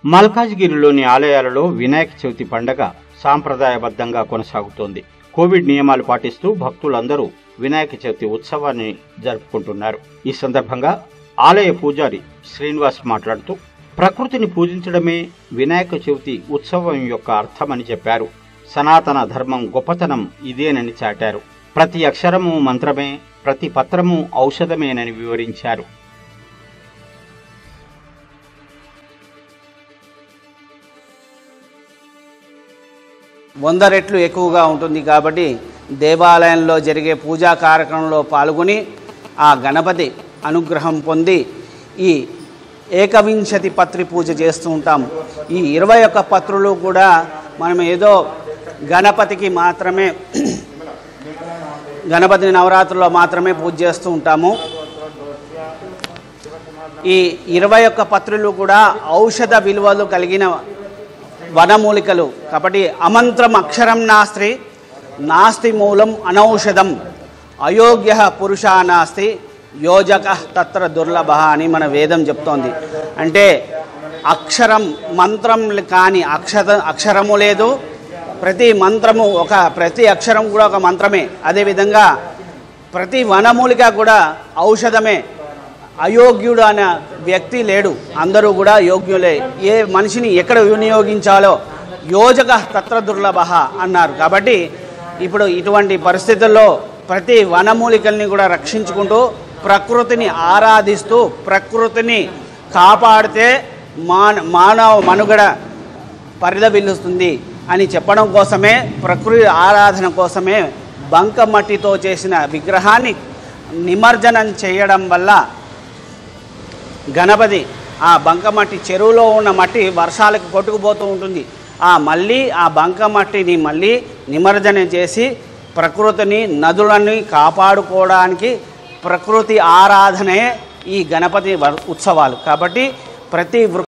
మల్కాజ్గిరిలోని ఆలయాలలో వినాయక చవితి పండగ సాంప్రదాయబద్ధంగా కొనసాగుతోంది కోవిడ్ నియమాలు పాటిస్తూ భక్తులందరూ వినాయక చవితి ఉత్సవాన్ని జరుపుకుంటున్నారు ఈ సందర్భంగా ఆలయ పూజారి శ్రీనివాస్ మాట్లాడుతూ ప్రకృతిని పూజించడమే వినాయక చవితి ఉత్సవం యొక్క అర్థమని చెప్పారు సనాతన ధర్మం గొప్పతనం ఇదేనని చాటారు ప్రతి అక్షరము మంత్రమే ప్రతి పత్రము ఔషధమేనని వివరించారు వంద రెట్లు ఎక్కువగా ఉంటుంది కాబట్టి దేవాలయంలో జరిగే పూజా కార్యక్రమంలో పాల్గొని ఆ గణపతి అనుగ్రహం పొంది ఈ ఏకవింశతి పత్రి పూజ చేస్తూ ఉంటాం ఈ ఇరవై ఒక్క పత్రులు కూడా మనం ఏదో గణపతికి మాత్రమే గణపతి నవరాత్రుల్లో మాత్రమే పూజ చేస్తూ ఉంటాము ఈ ఇరవై ఒక్క పత్రులు కూడా ఔషధ విలువలు కలిగిన వనమూలికలు కాబట్టి అమంత్రం అక్షరం నాస్తి నాస్తి మూలం అనౌషధం అయోగ్య పురుష నాస్తి యోజక తత్ర దుర్లభ అని మన వేదం చెప్తోంది అంటే అక్షరం మంత్రం కాని అక్షర అక్షరము లేదు ప్రతి మంత్రము ఒక ప్రతి అక్షరం కూడా ఒక మంత్రమే అదేవిధంగా ప్రతి వనమూలిక కూడా ఔషధమే అయోగ్యుడు అనే వ్యక్తి లేడు అందరూ కూడా యోగ్యులే ఏ మనిషిని ఎక్కడ వినియోగించాలో యోజక తత్ర దుర్లభ అన్నారు కాబట్టి ఇప్పుడు ఇటువంటి పరిస్థితుల్లో ప్రతి వనమూలికల్ని కూడా రక్షించుకుంటూ ప్రకృతిని ఆరాధిస్తూ ప్రకృతిని కాపాడితే మాన మానవ మనుగడ పరిదవిల్లుస్తుంది అని చెప్పడం కోసమే ప్రకృతి ఆరాధన కోసమే బంక మట్టితో చేసిన విగ్రహాన్ని నిమజ్జనం చేయడం వల్ల గణపతి ఆ బంకమట్టి చెరువులో ఉన్న మట్టి వర్షాలకు కొట్టుకుపోతూ ఉంటుంది ఆ మళ్ళీ ఆ బంకమట్టిని మళ్ళీ నిమజ్జనం చేసి ప్రకృతిని నదులని కాపాడుకోవడానికి ప్రకృతి ఆరాధనే ఈ గణపతి వ- ఉత్సవాలు కాబట్టి ప్రతి వృ